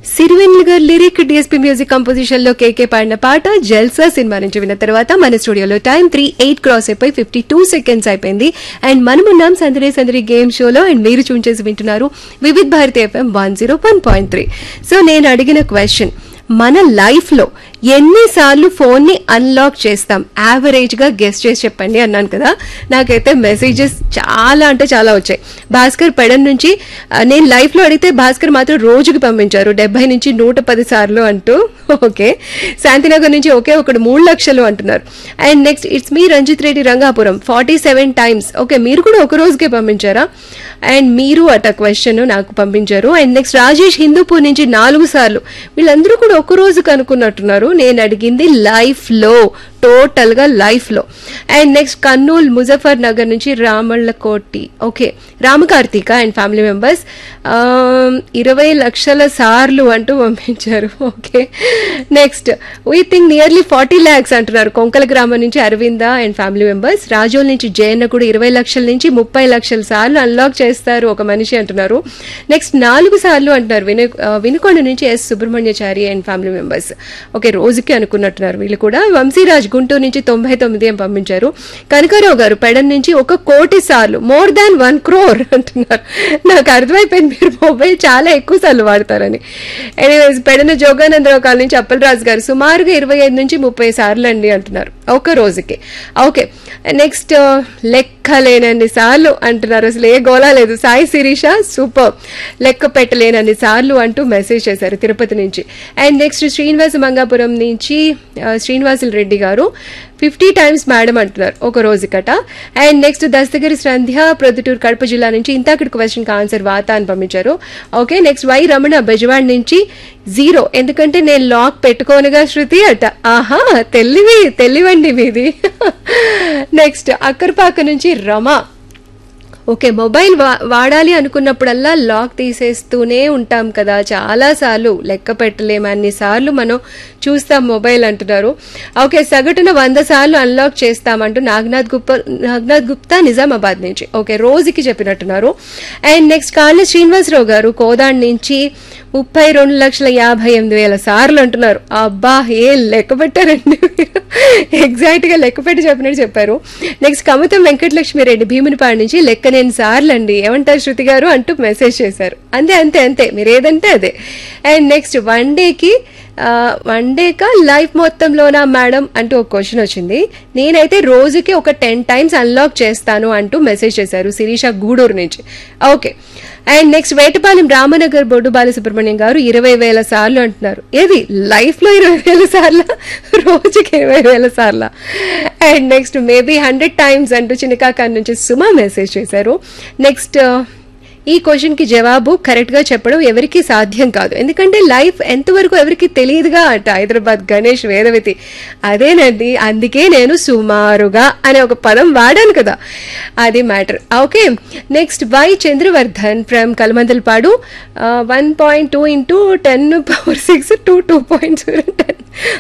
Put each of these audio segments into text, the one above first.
సిరివెన్లు గారు lyric DSP music composition లో కేకే పాడిన పాట జల్సా సినిమా నుంచి విన్న తర్వాత మన స్టూడియోలో టైం త్రీ ఎయిట్ క్రాస్ అయిపోయి ఫిఫ్టీ టూ సెకండ్స్ అయిపోయింది అండ్ మనమున్నాం సందడి సందడి గేమ్ షోలో అండ్ మీరు చూన్ చేసి వింటున్నారు Vividh Bharati FM one zero one point three so నేను అడిగిన క్వశ్చన్ మన లైఫ్ లో ఎన్నిసార్లు ఫోన్ ని అన్లాక్ చేస్తాం యావరేజ్ గా గెస్ట్ చేసి చెప్పండి అన్నాను కదా నాకైతే మెసేజెస్ చాలా అంటే చాలా వచ్చాయి భాస్కర్ పెడన్ నుంచి ఆ, నేను లైఫ్ లో అడిగితే భాస్కర్ మాత్రం రోజుకి పంపించారు డెబ్బై నుంచి నూట పది సార్లు అంటూ ఓకే శాంతినగర్ నుంచి ఒకే ఒకడు మూడు లక్షలు అంటున్నారు అండ్ నెక్స్ట్ ఇట్స్ మీ Ranjith Reddy Rangapuram forty seven times okay మీరు కూడా ఒక రోజుకే పంపించారా అండ్ మీరు అట క్వశ్చన్ నాకు పంపించారు అండ్ నెక్స్ట్ రాజేష్ హిందూపూర్ నుంచి నాలుగు సార్లు వీళ్ళందరూ కూడా ఒక రోజుకి అనుకున్నట్టున్నారు నేను అడిగింది లైఫ్ లో టోటల్ గా లైఫ్ లో అండ్ నెక్స్ట్ కర్నూలు ముజఫర్ నగర్ నుంచి Ramallakoti okay Ramakarthika and family members ఇరవై లక్షల సార్లు అంటూ పంపించారు okay next we think nearly forty lakhs అంటున్నారు కొంకల గ్రామం నుంచి Aravinda and family members Rajol నుంచి జయన్న కూడా ఇరవై లక్షల నుంచి ముప్పై లక్షల సార్లు అన్లాక్ చేస్తారు ఒక మనిషి అంటున్నారు నెక్స్ట్ నాలుగు సార్లు అంటున్నారు విను ఆ, వినుకొండ నుంచి S Subrahmanyachari and family members okay రోజుకి అనుకున్నట్టున్నారు వీళ్ళు కూడా వంశీరాజ్ గుంటూరు నుంచి తొంభై తొమ్మిది అని పంపించారు కనకారావు గారు పెడన్ నుంచి ఒక కోటి సార్లు మోర్ దాన్ వన్ క్రోర్ అంటున్నారు నాకు అర్థమైపోయింది మీరు మొబైల్ చాలా ఎక్కువ సార్లు వాడతారని ఎనీవేస్ పెడన జోగానందరావు కాలనీ నుంచి అప్పలరాజు గారు సుమారుగా ఇరవై ఐదు నుంచి ముప్పై సార్లు అండి అంటున్నారు ఒక రోజుకి ఓకే నెక్స్ట్ లెక్కలేనన్ని సార్లు అంటున్నారు అసలు ఏ గోలా లేదు సాయి శిరీష సూపర్ లెక్క పెట్టలేనన్ని సార్లు అంటూ మెసేజ్ చేశారు తిరుపతి నుంచి అండ్ నెక్స్ట్ శ్రీనివాస మంగాపురం నుంచి ఆ, శ్రీనివాసులు రెడ్డి గారు ఫిఫ్టీ టైమ్స్ మేడం అంటున్నారు ఒక రోజుకట అండ్ నెక్స్ట్ దస్తగిరి సంధ్య ప్రొద్దుటూరు కడప జిల్లా నుంచి ఇంతాకటి క్వశ్చన్ ఆన్సర్ వాత అని పంపించారు okay next Y Ramana Bezawada నుంచి జీరో ఎందుకంటే నేను లాక్ పెట్టుకోనుగా శృతి అట ఆహా తెలివి తెలివండి మీది నెక్స్ట్ అక్కరపాక నుంచి రమ ఓకే మొబైల్ వా వాడాలి అనుకున్నప్పుడల్లా లాక్ తీసేస్తూనే ఉంటాం కదా చాలాసార్లు లెక్క పెట్టలేము అన్ని సార్లు మనం చూస్తాం మొబైల్ అంటున్నారు ఓకే సగటున వంద సార్లు అన్లాక్ చేస్తామంటూ నాగనాథ్ గుప్తా నాగనాథ్ గుప్తా నిజామాబాద్ నుంచి ఓకే రోజుకి చెప్పినట్టున్నారు అండ్ నెక్స్ట్ కాళ్ళ శ్రీనివాసరావు గారు కోదాడ్ నుంచి ముప్పై రెండు లక్షల యాభై ఎనిమిది వేల సార్లు అంటున్నారు అబ్బా ఏ లెక్క పెట్టారండి ఎగ్జాక్ట్ గా లెక్క పెట్టి చెప్పినట్టు చెప్పారు నెక్స్ట్ కమతం వెంకటలక్ష్మి రెడ్డి భీమునిపాడు నుంచి లెక్క నేను సార్లు అండి ఏమంటారు శృతి గారు అంటూ మెసేజ్ చేశారు అంతే అంతే అంతే మీరు ఏదంటే అదే అండ్ నెక్స్ట్ వన్ డేకి వన్ డేకా లైఫ్ మొత్తంలోనా మేడం అంటూ ఒక క్వశ్చన్ వచ్చింది నేనైతే రోజుకి ఒక టెన్ టైమ్స్ అన్లాక్ చేస్తాను అంటూ మెసేజ్ చేశారు శిరీష గూడూరు నుంచి okay and next Vetapalem Ramnagar Boddu Balasubrahmanyam garu ఇరవై వేల సార్లు అంటున్నారు ఏది లైఫ్ లో ఇరవై వేల సార్ల రోజుకి ఇరవై వేల సార్ల and next maybe hundred times అంటూ చిన్నకాకాన్ నుంచి సుమా మెసేజ్ చేశారు నెక్స్ట్ ఈ క్వశ్చన్ కి జవాబు కరెక్ట్ గా చెప్పడం ఎవరికి సాధ్యం కాదు ఎందుకంటే లైఫ్ ఎంతవరకు ఎవరికి తెలియదుగా అట హైదరాబాద్ గణేష్ వేదవతి అదేనండి అందుకే నేను సుమారుగా అనే ఒక పదం వాడాను కదా అది matter okay next Y Chandravardhan from Kalamandalapadu one point two into ten power six two two point zero ten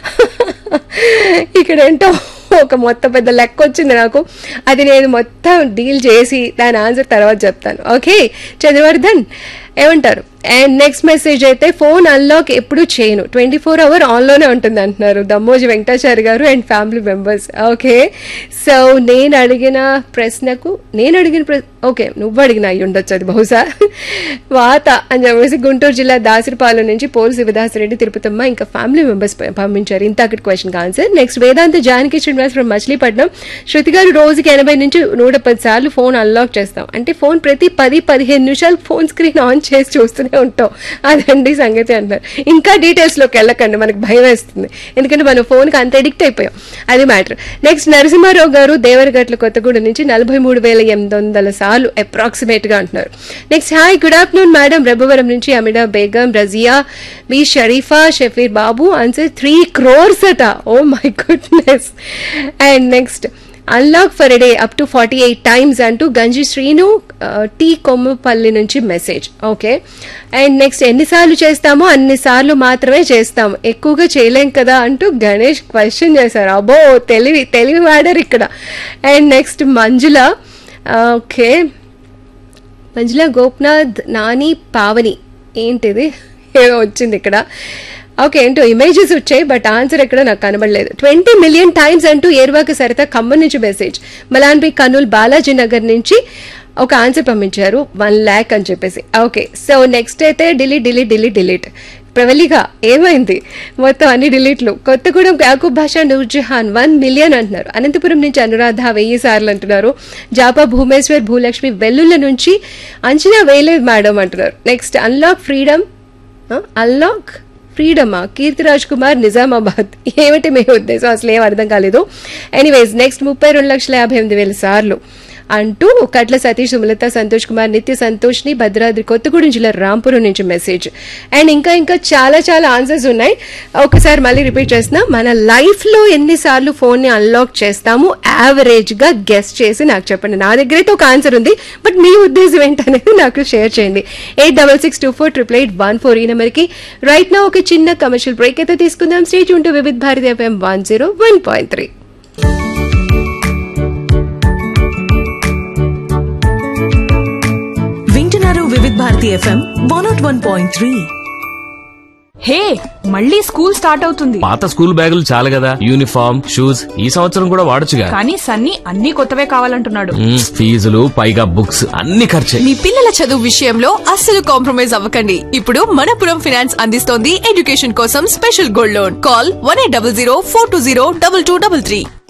ఇక్కడ ఏంటో ఒక మొత్తం పెద్ద లెక్క వచ్చింది నాకు అది నేను మొత్తం డీల్ చేసి దాని ఆన్సర్ తర్వాత చెప్తాను ఓకే చంద్రవర్ధన్ ఏమంటారు అండ్ నెక్స్ట్ మెసేజ్ అయితే ఫోన్ అన్లాక్ ఎప్పుడు చేయను ట్వంటీ ఫోర్ అవర్ ఆన్లోనే ఉంటుంది అంటున్నారు Dammoji Venkatachari garu and family members okay so నేను అడిగిన ప్రశ్నకు నేను అడిగిన ప్ర ఓకే నువ్వు అడిగిన అయ్యి ఉండొచ్చు అది బహుశా వాత అని చెప్పేసి గుంటూరు జిల్లా దాసరిపాలెం నుంచి పోల్ శివదాసరెడ్డి తిరుపతమ్మ ఇంకా ఫ్యామిలీ మెంబర్స్ పంపించారు ఇంత అక్కడి question answer next Vedanta Janaki Srinivas from Machilipatnam Shruti garu రోజుకి ఎనభై నుంచి నూట పది సార్లు ఫోన్ అన్లాక్ చేస్తాం అంటే ఫోన్ ప్రతి పది పదిహేను నిమిషాలు ఫోన్ స్క్రీన్ ఆన్ చేసి చూస్తూనే ఉంటాం అదండి సంగతి అంటారు ఇంకా డీటెయిల్స్ లోకి వెళ్ళకండి మనకు భయం వేస్తుంది ఎందుకంటే మనం ఫోన్ కి అంత ఎడిక్ట్ అయిపోయాం అది మ్యాటర్ నెక్స్ట్ నరసింహారావు గారు దేవరగట్ల కొత్తగూడెం నుంచి నలభై మూడు వేల ఎనిమిది వందల సార్లు అప్రాక్సిమేట్ గా అంటున్నారు next hi good afternoon madam Rebbavaram నుంచి అమిడా బేగం రజియా బి షరీఫా షఫీర్ బాబు ఆన్సర్ త్రీ క్రోర్స్ అట oh my goodness and next unlock per day up to forty eight times అంటూ గంజి శ్రీను ఆ, టీ కొమ్మపల్లి నుంచి మెసేజ్ ఓకే అండ్ నెక్స్ట్ ఎన్నిసార్లు చేస్తామో అన్నిసార్లు మాత్రమే చేస్తాము ఎక్కువగా చేయలేం కదా అంటూ గణేష్ క్వశ్చన్ చేశారు అబ్బో తెలివి తెలివి వాడారు ఇక్కడ అండ్ నెక్స్ట్ మంజుల ఆ, ఓకే మంజుల గోప్నాథ్ నాని పావని ఏంటిది ఏదో వచ్చింది ఇక్కడ ఓకే ఏంటో ఇమేజెస్ వచ్చాయి బట్ ఆన్సర్ ఎక్కడ నాకు కనబడలేదు ట్వంటీ మిలియన్ టైమ్స్ అంటూ ఏర్వాక సరిత ఖమ్మం నుంచి మెసేజ్ మలాన్బి కర్నూలు బాలాజీ నగర్ నుంచి ఒక ఆన్సర్ పంపించారు వన్ ల్యాక్ అని చెప్పేసి ఓకే సో నెక్స్ట్ అయితే డిలీట్ డిలీట్ డిలీట్ డిలీట్ ప్రవళిగా ఏమైంది మొత్తం అన్ని డిలీట్లు కొత్తగూడెం యాకూబ్ భాషా నూర్జహాన్ వన్ మిలియన్ అంటున్నారు అనంతపురం నుంచి అనురాధ వెయ్యి సార్లు అంటున్నారు జాపా భూమేశ్వర్ భూలక్ష్మి వెల్లుల్ల నుంచి అంచనా వేయలేదు మేడం అంటున్నారు నెక్స్ట్ అన్లాక్ ఫ్రీడమ్ అన్లాక్ ఫ్రీడమా కీర్తిరాజ్ కుమార్ నిజామాబాద్ ఏమిటి మీ ఉద్దేశం అసలు ఏం అర్థం కాలేదు ఎనీవేస్ నెక్స్ట్ ముప్పై రెండు లక్షల యాభై ఎనిమిది వేల సార్లు అంటూ కట్ల సతీష్ సుమలత సంతోష్ కుమార్ నిత్య సంతోష్ ని భద్రాద్రి కొత్తగూడెం జిల్లా రాంపురం నుంచి మెసేజ్ అండ్ ఇంకా ఇంకా చాలా చాలా ఆన్సర్స్ ఉన్నాయి ఒకసారి మళ్ళీ రిపీట్ చేస్తున్నా మన లైఫ్ లో ఎన్నిసార్లు ఫోన్ ని అన్లాక్ చేస్తాము యావరేజ్ గా గెస్ట్ చేసి నాకు చెప్పండి నా దగ్గర అయితే ఒక ఆన్సర్ ఉంది బట్ మీ ఉద్దేశం ఏంటనేది నాకు షేర్ చేయండి eight double six two four triple eight one four ఈ నెంబర్కి రైట్ నా ఒక చిన్న కమర్షియల్ బ్రేక్ అయితే తీసుకుందాం స్టేజ్ ఉంటూ Vividh Bharati FM one zero one point three వింటున్నారు Vividh Bharati FM one not one point three hey మళ్ళీ స్కూల్ స్టార్ట్ అవుతుంది పాత స్కూల్ బ్యాగులు చాలు కదా యూనిఫామ్ షూస్ ఈ సంవత్సరం కూడా వాడొచ్చుగా కానీ సన్నీ అన్ని కొత్తవే కావాలంటున్నాడు మ్మ్, ఫీజులు పైగా బుక్స్ అన్ని ఖర్చే మీ పిల్లల చదువు విషయంలో అస్సలు కాంప్రమైజ్ అవ్వకండి ఇప్పుడు మనపురం ఫైనాన్స్ అందిస్తోంది ఎడ్యుకేషన్ కోసం special gold loan call one eight double zero four two zero double two double three